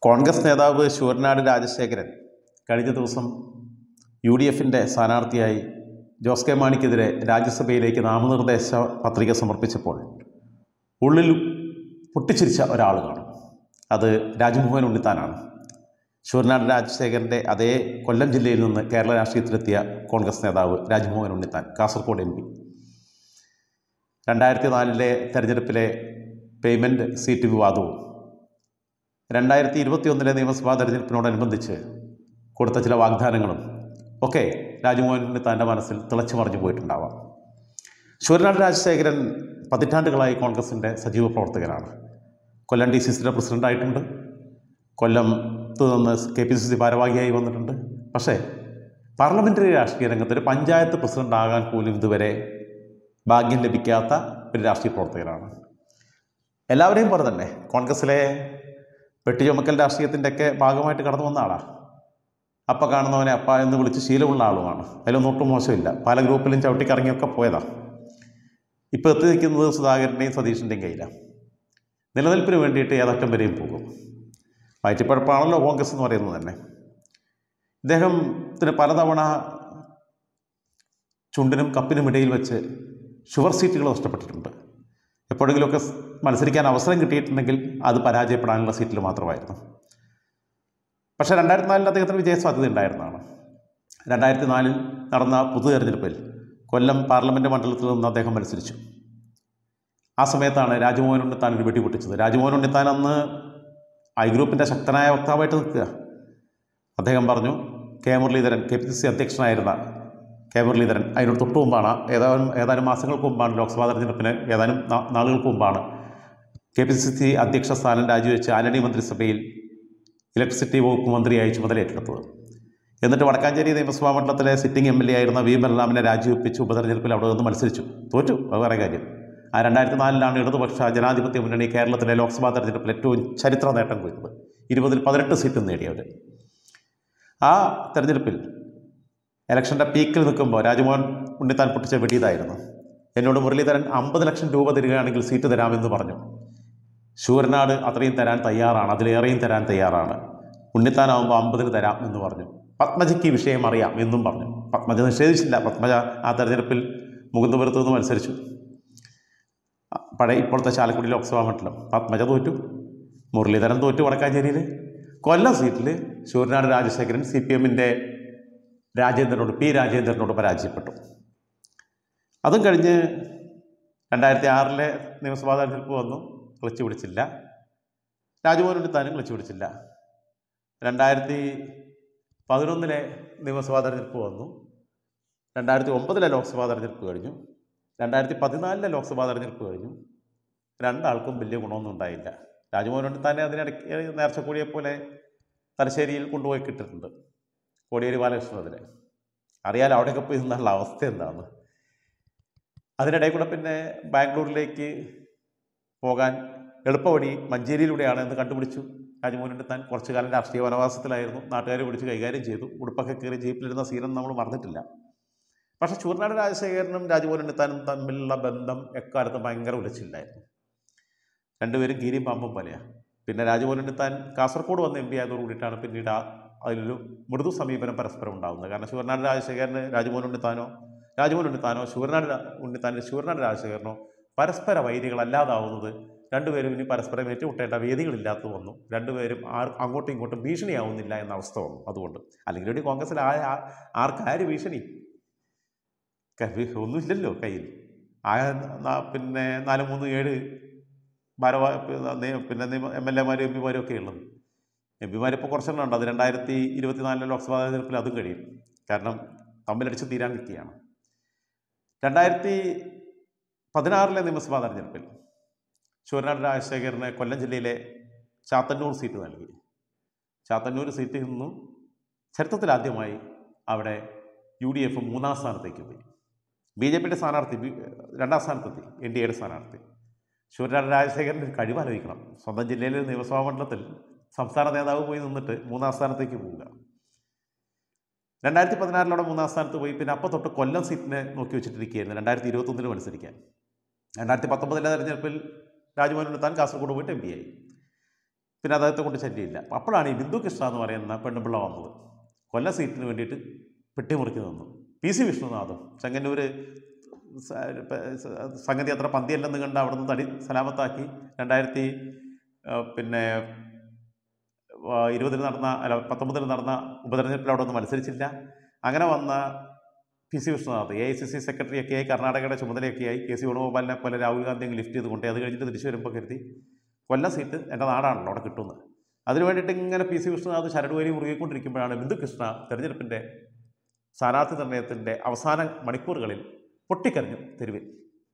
കോൺഗ്രസ് നേതാവ് ശൂരനാട് രാജശേഖരൻ കഴിഞ്ഞ ദിവസം യു ഡി എഫിൻ്റെ സ്ഥാനാർത്ഥിയായി ജോസ് കെ മാണിക്കെതിരെ രാജ്യസഭയിലേക്ക് നാമനിർദ്ദേശ പത്രിക സമർപ്പിച്ചപ്പോൾ ഉള്ളിൽ പൊട്ടിച്ചിരിച്ച ഒരാൾ കാണും അത് രാജ്മോഹൻ ഉണ്ണിത്താനാണ് ശൂരനാട് രാജശേഖരൻ്റെ അതേ കൊല്ലം ജില്ലയിൽ നിന്ന് കേരള രാഷ്ട്രീയത്തിലെത്തിയ കോൺഗ്രസ് നേതാവ് രാജ്മോഹൻ ഉണ്ണിത്താൻ കാസർഗോഡ് എം പി രണ്ടായിരത്തി നാലിലെ തെരഞ്ഞെടുപ്പിലെ പേയ്മെൻറ്റ് സീറ്റ് വിവാദവും രണ്ടായിരത്തി ഇരുപത്തി ഒന്നിലെ നിയമസഭാ തെരഞ്ഞെടുപ്പിനോടനുബന്ധിച്ച് കൊടുത്ത ചില വാഗ്ദാനങ്ങളും ഒക്കെ രാജ്മോഹൻ ഉണ്ണിത്താൻ്റെ മനസ്സിൽ തിളച്ചു മറിഞ്ഞു പോയിട്ടുണ്ടാവാം ശൂരനാട് രാജശേഖരൻ പതിറ്റാണ്ടുകളായി കോൺഗ്രസിൻ്റെ സജീവ പ്രവർത്തകനാണ് കൊല്ലം ഡി സി സിയുടെ പ്രസിഡൻ്റായിട്ടുണ്ട് കൊല്ലത്ത് നിന്ന് കെ പി സി സി ഭാരവാഹിയായി വന്നിട്ടുണ്ട് പക്ഷേ പാർലമെൻ്ററി രാഷ്ട്രീയ രംഗത്ത് ഒരു പഞ്ചായത്ത് പ്രസിഡൻ്റ് ആകാൻ പോലും ഇതുവരെ ഭാഗ്യം ലഭിക്കാത്ത ഒരു രാഷ്ട്രീയ പ്രവർത്തകനാണ് എല്ലാവരെയും പോലെ തന്നെ കോൺഗ്രസ്സിലെ വെട്ടിച്ചുമക്കൽ രാഷ്ട്രീയത്തിൻ്റെയൊക്കെ ഭാഗമായിട്ട് കടന്നു വന്ന ആളാണ് അപ്പ കാണുന്നവനെ അപ്പ എന്ന് വിളിച്ച് ശീലമുള്ള ആളുമാണ് അതിലൊന്നും ഒട്ടും മോശമില്ല പല ഗ്രൂപ്പിലും ചവിട്ടിക്കറങ്ങിയൊക്കെ പോയതാണ് ഇപ്പോൾ എത്തി നിൽക്കുന്നത് സുധാകരൻ്റെയും സതീഷിൻ്റെയും കയ്യിലാണ് നിലനിൽപ്പിന് വേണ്ടിയിട്ട് ഏതറ്റം വരെയും പോകും വയറ്റിപ്പഴപ്പാണല്ലോ കോൺഗ്രസ് എന്ന് പറയുന്നത് തന്നെ ഇദ്ദേഹത്തിന് പലതവണ ചുണ്ടിനും കപ്പിനും ഇടയിൽ വെച്ച് ഷുഗർ സീറ്റുകൾ നഷ്ടപ്പെട്ടിട്ടുണ്ട് എപ്പോഴെങ്കിലുമൊക്കെ സ് മത്സരിക്കാൻ അവസരം കിട്ടിയിട്ടുണ്ടെങ്കിൽ അത് പരാജയപ്പെടാനുള്ള സീറ്റിൽ മാത്രമായിരുന്നു പക്ഷേ രണ്ടായിരത്തി നാലിൽ അദ്ദേഹത്തിന് വിജയസാധ്യത ഉണ്ടായിരുന്നതാണ് രണ്ടായിരത്തി നാലിൽ നടന്ന പൊതു തെരഞ്ഞെടുപ്പിൽ കൊല്ലം പാർലമെൻറ്റ് മണ്ഡലത്തിൽ നിന്ന് അദ്ദേഹം മത്സരിച്ചു ആ സമയത്താണ് രാജ്മോഹൻ ഉണ്ണിത്താൻ ഒരു വെടി പൊട്ടിച്ചത് രാജ്മോഹൻ ഉണ്ണിത്താൻ അന്ന് ഐ ഗ്രൂപ്പിൻ്റെ ശക്തനായ വക്താവായിട്ട് നിൽക്കുക അദ്ദേഹം പറഞ്ഞു K Muraleedharan K P C C അധ്യക്ഷനായിരുന്ന കെ മുരളീധരൻ അതിനോട് തൊട്ട് മുമ്പാണ് ഏതാനും ഏതാനും മാസങ്ങൾക്ക് മുമ്പാണ് ലോക്സഭാ തെരഞ്ഞെടുപ്പിന് ഏതാനും നാ- നാളുകൾക്ക് മുമ്പാണ് കെ പി സി സി അധ്യക്ഷ സ്ഥാനം രാജിവെച്ച് ആന്റണി മന്ത്രിസഭയിൽ ഇലക്ട്രിസിറ്റി വകുപ്പ് മന്ത്രിയായി ചുമതലയേറ്റെടുത്തത് എന്നിട്ട് വടക്കാഞ്ചേരി നിയമസഭാ മണ്ഡലത്തിലെ സിറ്റിംഗ് എം എൽ എ ആയിരുന്ന വി ബലറാമിനെ രാജിവെപ്പിച്ച് ഉപതെരഞ്ഞെടുപ്പിൽ അവിടെ നിന്ന് മത്സരിച്ചു തോറ്റു അത് വേറെ കാര്യം ആ രണ്ടായിരത്തി നാലിലാണ് ഇടതുപക്ഷ ജനാധിപത്യ മുന്നണി കേരളത്തിലെ ലോക്സഭാ തെരഞ്ഞെടുപ്പിൽ ഏറ്റവും ചരിത്ര നേട്ടം കൊയ്തത് ഇരുപതിൽ പതിനെട്ട് സീറ്റും നേടിയവർ ആ തെരഞ്ഞെടുപ്പിൽ ഇലക്ഷൻ്റെ പീക്കിൽ നിൽക്കുമ്പോൾ രാജ്മോഹൻ ഉണ്ണിത്താൻ പൊട്ടിച്ച വെടിയതായിരുന്നു എന്നോട് മുരളീധരൻ അമ്പത് ലക്ഷം രൂപ തരികയാണെങ്കിൽ സീറ്റ് തരാമെന്ന് പറഞ്ഞു ശൂരനാട് അത്രയും തരാൻ തയ്യാറാണ് അതിലേറെയും തരാൻ തയ്യാറാണ് ഉണ്ണിത്താനാവുമ്പോൾ അമ്പതിന് തരാം എന്ന് പറഞ്ഞു പത്മജയ്ക്ക് ഈ വിഷയം അറിയാം എന്നും പറഞ്ഞു പത്മജ നിഷേധിച്ചില്ല പത്മജ ആ തെരഞ്ഞെടുപ്പിൽ മുകുന്ദപുരത്ത് നിന്ന് മത്സരിച്ചു ആ, പഴയ ഇപ്പോഴത്തെ ചാലക്കുടി ലോക്സഭാ മണ്ഡലം പത്മജ തോറ്റു മുരളീധരൻ തോറ്റു വടക്കാഞ്ചേരിയിൽ കൊല്ലം സീറ്റിൽ ശൂരനാട് രാജശേഖരൻ സി പി എമ്മിൻ്റെ രാജേന്ദ്രനോട് പി രാജേന്ദ്രനോട് പരാജയപ്പെട്ടു അതും കഴിഞ്ഞ് രണ്ടായിരത്തി ആറിലെ നിയമസഭാ തെരഞ്ഞെടുപ്പ് വന്നു ക്ലച്ച് പിടിച്ചില്ല രാജ്മോഹൻ ഉണ്ണിത്താനും ക്ലച്ച് പിടിച്ചില്ല രണ്ടായിരത്തി പതിനൊന്നിലെ നിയമസഭാ തെരഞ്ഞെടുപ്പ് വന്നു രണ്ടായിരത്തി ഒമ്പതിലെ ലോക്സഭാ തെരഞ്ഞെടുപ്പ് കഴിഞ്ഞു രണ്ടായിരത്തി പതിനാലിലെ ലോക്സഭാ തെരഞ്ഞെടുപ്പ് കഴിഞ്ഞു രണ്ടാൾക്കും വലിയ ഗുണമൊന്നും ഉണ്ടായില്ല രാജ്മോഹൻ ഉണ്ണിത്താനെ അതിനിടയ്ക്ക് നേർച്ചക്കൂടിയെ പോലെ തലശ്ശേരിയിൽ കൊണ്ടുപോയി കിട്ടിയിട്ടുണ്ട് കോടിയേരി ബാലകൃഷ്ണനെതിരെ അറിയാലോ അവിടെയൊക്കെ പോയി നിന്നുള്ള അവസ്ഥ എന്താണ് അതിനിടയിൽ കൂടെ പിന്നെ ബാംഗ്ലൂരിലേക്ക് പോകാൻ എളുപ്പവഴി മഞ്ചേരിയിലൂടെയാണ് എന്ന് കണ്ടുപിടിച്ചു രാജ്മോഹൻ താൻ കുറച്ചു കാലം രാഷ്ട്രീയ വനവാസത്തിലായിരുന്നു നാട്ടുകാർ പിടിച്ച് കൈകാര്യം ചെയ്തു ഉടുപ്പൊക്കെ കയറി ജീപ്പിലിരുന്ന സീനം നമ്മൾ മറന്നിട്ടില്ല പക്ഷേ ചൂർനാട് രാജശേഖരനും രാജ്മോഹൻ ഉണ്ണിത്താനും തമ്മിലുള്ള ബന്ധം എക്കാലത്തും ഭയങ്കര ഉലച്ചില്ലായിരുന്നു രണ്ടുപേരും കീരിയും പാമ്പും പോലെയാണ് പിന്നെ രാജ്മോഹൻ ഉണ്ണിത്താൻ കാസർഗോഡ് വന്ന് എം പി ആയതോട് കൂടിയിട്ടാണ് പിന്നീട് ആ അതിലൊരു മൃദു സമീപനം പരസ്പരം ഉണ്ടാകുന്നത് കാരണം ശിവനാട് രാജശേഖരന് രാജ്മോഹൻ ഉണ്ണിത്താനോ രാജ്മോഹൻ ഉണ്ണിത്താനോ ശിവനാട് ഉണ്ണിത്താൻ്റെ ശിവനാട് രാജശേഖരനോ പരസ്പര വൈരികളല്ലാതാവുന്നത് രണ്ടുപേരും ഇനി പരസ്പരം ഏറ്റുമുട്ടേണ്ട വേദികളില്ലാത്ത വന്നു രണ്ടുപേരും ആർ അങ്ങോട്ടും ഇങ്ങോട്ടും ഭീഷണിയാവുന്നില്ല എന്ന അവസ്ഥ വന്നു അതുകൊണ്ട് അല്ലെങ്കിൽ ഒരു കോൺഗ്രസ്സിൽ ആ ആ- ആർക്കാര് ഭീഷണി ക- വി- ഒന്നുമില്ലല്ലോ കയ്യിൽ ആ ന- പിന്നെ നാല് മൂന്ന് ഏഴ് ഭാരവാ പിന്നെ എം എൽ എമാരും എം പിമാരും ഒക്കെ ഉള്ളത് എം പിമാർ ഇപ്പോൾ കുറച്ചെണ്ണം ഉണ്ട് അത് രണ്ടായിരത്തി ഇരുപത്തിനാലിലെ ലോക്സഭാ തെരഞ്ഞെടുപ്പിൽ അതും കഴിയും കാരണം തമ്മിലടിച്ച് തീരാൻ നിൽക്കുകയാണ് രണ്ടായിരത്തി പതിനാറിലെ നിയമസഭാ തെരഞ്ഞെടുപ്പിൽ ശൂരനാട് രാജശേഖരന് കൊല്ലം ജില്ലയിലെ ചാത്തന്നൂർ സീറ്റ് നൽകി ചാത്തന്നൂർ സീറ്റിൽ നിന്നും ചരിത്രത്തിലാദ്യമായി അവിടെ യു ഡി എഫ് മൂന്നാം സ്ഥാനത്തേക്ക് പോയി ബി ജെ പിയുടെ സ്ഥാനാർത്ഥി ബി- രണ്ടാം സ്ഥാനത്തെത്തി എൻ ഡി എയുടെ സ്ഥാനാർത്ഥി ശൂരനാട് രാജശേഖരൻ്റെ ഒരു കഴിവ് ആലോചിക്കണം സ്വന്തം ജില്ലയിലെ നിയമസഭാ മണ്ഡലത്തിൽ സംസ്ഥാന നേതാവ് പോയി നിന്നിട്ട് മൂന്നാം സ്ഥാനത്തേക്ക് പോവുക രണ്ടായിരത്തി പതിനാറിലൂടെ മൂന്നാം സ്ഥാനത്ത് പോയി പിന്നെ അപ്പം തൊട്ട് കൊല്ലം സീറ്റിനെ നോക്കി വെച്ചിട്ടിരിക്കുകയായിരുന്നു രണ്ടായിരത്തി ഇരുപത്തൊന്നിൽ മത്സരിക്കാൻ രണ്ടായിരത്തി പത്തൊമ്പതിലെ തെരഞ്ഞെടുപ്പിൽ രാജ്മോഹൻ ഉണ്ണിത്താൻ കാസർഗോഡ് പോയിട്ട് എം പി ആയി പിന്നെ അദ്ദേഹത്തെ കൊണ്ട് ശല്യമില്ല അപ്പോഴാണ് ഈ ബിന്ദു കൃഷ്ണ എന്ന് പറയുന്ന പെണ്ണുപിള്ള വന്നത് കൊല്ലം സീറ്റിന് വേണ്ടിയിട്ട് പെട്ടിമുറിക്ക് നിന്നു പി സി വിഷ്ണുനാഥും ചെങ്ങന്നൂർ സ- പ- സ- സംഗതി അത്ര പന്തിയല്ലെന്ന് കണ്ട് അവിടെ നിന്ന് തടി സലാമത്താക്കി രണ്ടായിരത്തി ആ, പിന്നെ ആ, ഇരുപതിന് നടന്ന അല്ല പത്തൊമ്പതിന് നടന്ന ഉപതെരഞ്ഞെടുപ്പിൽ അവിടെ ഒന്നും മത്സരിച്ചില്ല അങ്ങനെ വന്ന P C Vishnunath A I C C സെക്രട്ടറിയൊക്കെ ആയി കർണാടകയുടെ ചുമതലയൊക്കെയായി കെ സി വേണുഗോപാലിനെ പോലെ രാഹുൽ ഗാന്ധി അങ്ങ് ലിഫ്റ്റ് ചെയ്ത് കൊണ്ടേ അത് കഴിഞ്ഞിട്ട് തിരിച്ചു വരുമ്പോൾ കരുതി കൊല്ലം സീറ്റ് എൻ്റെ നാടാണല്ലോ അവിടെ കിട്ടുന്നത് അതിനു വേണ്ടിയിട്ട് ഇങ്ങനെ പി സി വിഷ്ണുനാഥ് ശരടുവരി മുറുകിക്കൊണ്ടിരിക്കുമ്പോഴാണ് ബിന്ദുകൃഷ്ണ തെരഞ്ഞെടുപ്പിൻ്റെ സ്ഥാനാർത്ഥി നിർണയത്തിൻ്റെ അവസാന മണിക്കൂറുകളിൽ പൊട്ടിക്കരഞ്ഞു തെരുവിൽ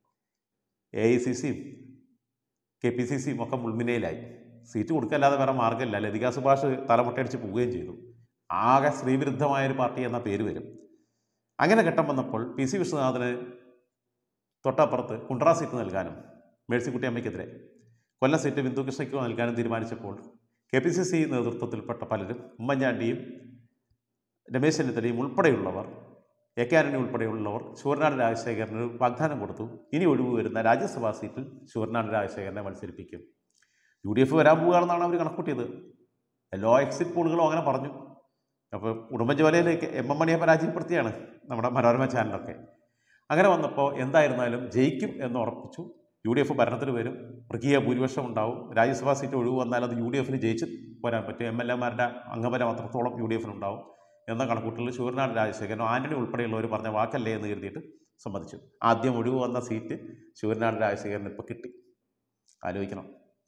എ ഐ സി സിയും കെ പി സി സിയും ഒക്കെ മുൾമിനയിലായി സീറ്റ് കൊടുക്കല്ലാതെ വേറെ മാർഗ്ഗമില്ല ലതിക സുഭാഷ് തലമുട്ടയടിച്ച് പോവുകയും ചെയ്തു ആകെ സ്ത്രീവിരുദ്ധമായൊരു പാർട്ടി എന്ന പേര് വരും അങ്ങനെ ഘട്ടം വന്നപ്പോൾ പി സി വിശ്വനാഥന് തൊട്ടപ്പുറത്ത് കുണ്ട്ര സീറ്റ് നൽകാനും മേഴ്സിക്കുട്ടി അമ്മയ്ക്കെതിരെ കൊല്ലം സീറ്റ് ബിന്ദുകൃഷ്ണയ്ക്ക് നൽകാനും തീരുമാനിച്ചപ്പോൾ കെ പി സി സി നേതൃത്വത്തിൽപ്പെട്ട പലരും ഉമ്മൻചാണ്ടിയും രമേശ് ചെന്നിത്തലയും ഉൾപ്പെടെയുള്ളവർ എ കെ ആന്റണി ഉൾപ്പെടെയുള്ളവർ ശൂരനാട് രാജശേഖരന് ഒരു വാഗ്ദാനം കൊടുത്തു ഇനി ഒഴിവ് വരുന്ന രാജ്യസഭാ സീറ്റിൽ ശൂരനാട് രാജശേഖരനെ മത്സരിപ്പിക്കും യു ഡി എഫ് വരാൻ പോവുകയാണെന്നാണ് അവർ കണക്കൂട്ടിയത് എല്ലാ എക്സിറ്റ് പോളുകളും അങ്ങനെ പറഞ്ഞു അപ്പോൾ ഉടുമ്പൻചോലയിലേക്ക് എം എം മണിയെ പരാജയപ്പെടുത്തിയാണ് നമ്മുടെ മനോരമ ചാനലൊക്കെ അങ്ങനെ വന്നപ്പോൾ എന്തായിരുന്നാലും ജയിക്കും എന്ന് ഉറപ്പിച്ചു യു ഡി എഫ് ഭരണത്തിൽ വരും മൃഗീയ ഭൂരിപക്ഷം ഉണ്ടാവും രാജ്യസഭാ സീറ്റ് ഒഴിവ് വന്നാൽ അത് യു ഡി എഫിന് ജയിച്ച് പോരാൻ പറ്റും എം എൽ എമാരുടെ അംഗബലം അത്രത്തോളം യു ഡി എഫിനുണ്ടാവും എന്ന കണക്കൂട്ടലിൽ ശൂരനാട് രാജശേഖരനും ആന്റണി ഉൾപ്പെടെയുള്ളവർ പറഞ്ഞ വാക്കല്ലേ എന്ന് കരുതിയിട്ട് സമ്മതിച്ചു ആദ്യം ഒഴിവ് വന്ന സീറ്റ് ശൂരനാട് രാജശേഖരന് ഇപ്പോൾ കിട്ടി ആലോചിക്കണം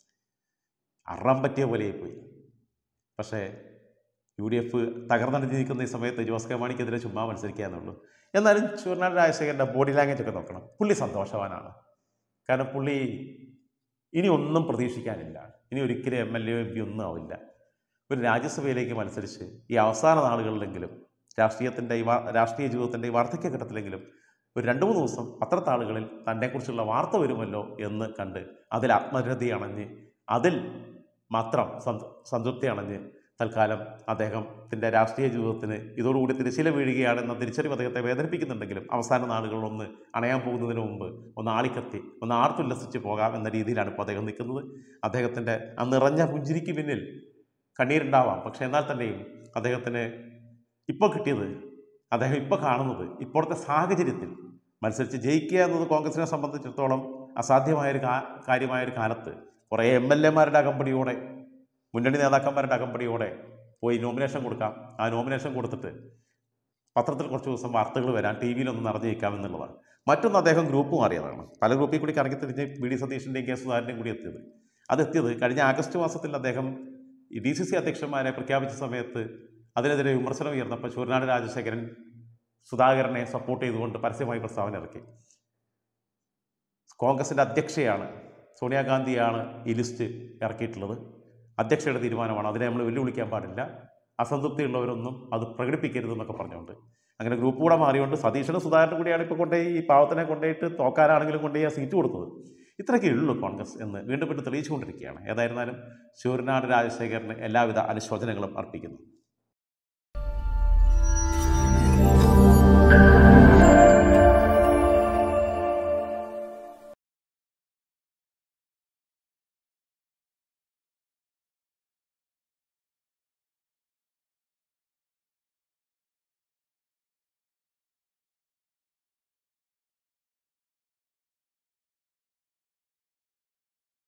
അറാൻ പറ്റിയ പോലെയായി പോയി പക്ഷേ യു ഡി എഫ് തകർന്നടിഞ്ഞിരിക്കുന്ന ഈ സമയത്ത് ജോസ് കെ മാണിക്കെതിരെ ചുമ്മാ മത്സരിക്കുക എന്നുള്ളൂ എന്നാലും ചൂർനാട് രാജശേഖരൻ്റെ ബോഡി ലാംഗ്വേജ് ഒക്കെ നോക്കണം പുള്ളി സന്തോഷവാനാണ് കാരണം പുള്ളി ഇനി ഒന്നും പ്രതീക്ഷിക്കാനില്ല ഇനി ഒരിക്കലും M L A M P ഒന്നും ആവില്ല ഒരു രാജ്യസഭയിലേക്ക് മത്സരിച്ച് ഈ അവസാന നാളുകളിലെങ്കിലും രാഷ്ട്രീയത്തിൻ്റെ ഈ വാ- രാഷ്ട്രീയ ജീവിതത്തിൻ്റെ ഈ വാർദ്ധക്യഘട്ടത്തിലെങ്കിലും ഒരു രണ്ട് മൂന്ന് ദിവസം പത്രത്താളുകളിൽ തന്നെക്കുറിച്ചുള്ള വാർത്ത വരുമല്ലോ എന്ന് കണ്ട് അതിൽ ആത്മരതി അണഞ്ഞ് അതിൽ മാത്രം സന്ത സംതൃപ്തി അണഞ്ഞ് തൽക്കാലം അദ്ദേഹത്തിൻ്റെ രാഷ്ട്രീയ ജീവിതത്തിന് ഇതോടുകൂടി തിരശ്ശീല വീഴുകയാണെന്ന തിരിച്ചറിവ് അദ്ദേഹത്തെ വേദനിപ്പിക്കുന്നുണ്ടെങ്കിലും അവസാന നാളുകളിലൊന്ന് അണയാൻ പോകുന്നതിന് മുമ്പ് ഒന്ന് ആളിക്കത്തി ഒന്ന് ആർത്തുല്ലസിച്ച് പോകാം എന്ന രീതിയിലാണ് ഇപ്പോൾ അദ്ദേഹം നിൽക്കുന്നത് അദ്ദേഹത്തിൻ്റെ ആ നിറഞ്ഞ പുഞ്ചിരിക്ക് പിന്നിൽ കണ്ണീരുണ്ടാവാം പക്ഷേ എന്നാൽ തന്നെയും അദ്ദേഹത്തിന് ഇപ്പോൾ കിട്ടിയത് അദ്ദേഹം ഇപ്പോൾ കാണുന്നത് ഇപ്പോഴത്തെ സാഹചര്യത്തിൽ മത്സരിച്ച് ജയിക്കുക എന്നത് കോൺഗ്രസിനെ സംബന്ധിച്ചിടത്തോളം അസാധ്യമായൊരു കാ കാര്യമായൊരു കാലത്ത് കുറേ എം എൽ എമാരുടെ അകമ്പടിയോടെ മുന്നണി നേതാക്കന്മാരുടെ അകമ്പടിയോടെ പോയി നോമിനേഷൻ കൊടുക്കാം ആ നോമിനേഷൻ കൊടുത്തിട്ട് പത്രത്തിൽ കുറച്ച് ദിവസം വാർത്തകൾ വരാൻ ടി വിയിലൊന്ന് നിറഞ്ഞേക്കാം എന്നുള്ളതാണ് മറ്റൊന്ന് അദ്ദേഹം ഗ്രൂപ്പ് മാറിയതാണ് പല ഗ്രൂപ്പിൽ കൂടി കറങ്ങി തിരിഞ്ഞ് ബി ഡി സതീഷിൻ്റെയും കെ സുധാകരൻ്റെയും കൂടി എത്തിയത് അതെത്തിയത് കഴിഞ്ഞ ആഗസ്റ്റ് മാസത്തിൽ അദ്ദേഹം ഈ ഡി സി സി അധ്യക്ഷന്മാരെ പ്രഖ്യാപിച്ച സമയത്ത് അതിനെതിരെ വിമർശനം ഉയർന്നപ്പോൾ ശൂരനാട് രാജശേഖരൻ സുധാകരനെ സപ്പോർട്ട് ചെയ്തുകൊണ്ട് പരസ്യമായി പ്രസ്താവന ഇറക്കി കോൺഗ്രസിൻ്റെ അധ്യക്ഷയാണ് സോണിയാഗാന്ധിയാണ് ഈ ലിസ്റ്റ് ഇറക്കിയിട്ടുള്ളത് അധ്യക്ഷയുടെ തീരുമാനമാണ് അതിനെ നമ്മൾ വെല്ലുവിളിക്കാൻ പാടില്ല അസംതൃപ്തിയുള്ളവരൊന്നും അത് പ്രകടിപ്പിക്കരുതെന്നൊക്കെ പറഞ്ഞുകൊണ്ട് അങ്ങനെ ഗ്രൂപ്പ് കൂടെ മാറിയോണ്ട് സതീശനും സുധാകരനും കൂടിയാണ് ഇപ്പോൾ കൊണ്ടുപോയി ഈ പാവത്തിനെ കൊണ്ടുപോയിട്ട് തോക്കാനാണെങ്കിലും കൊണ്ടുപോയി ആ സീറ്റ് കൊടുത്തത് ഇത്രയൊക്കെ ഉള്ളൂ കോൺഗ്രസ് എന്ന് വീണ്ടും വീണ്ടും തെളിയിച്ചുകൊണ്ടിരിക്കുകയാണ് ഏതായിരുന്നാലും ശൂരനാട് രാജശേഖരന് എല്ലാവിധ അനുശോചനങ്ങളും അർപ്പിക്കുന്നു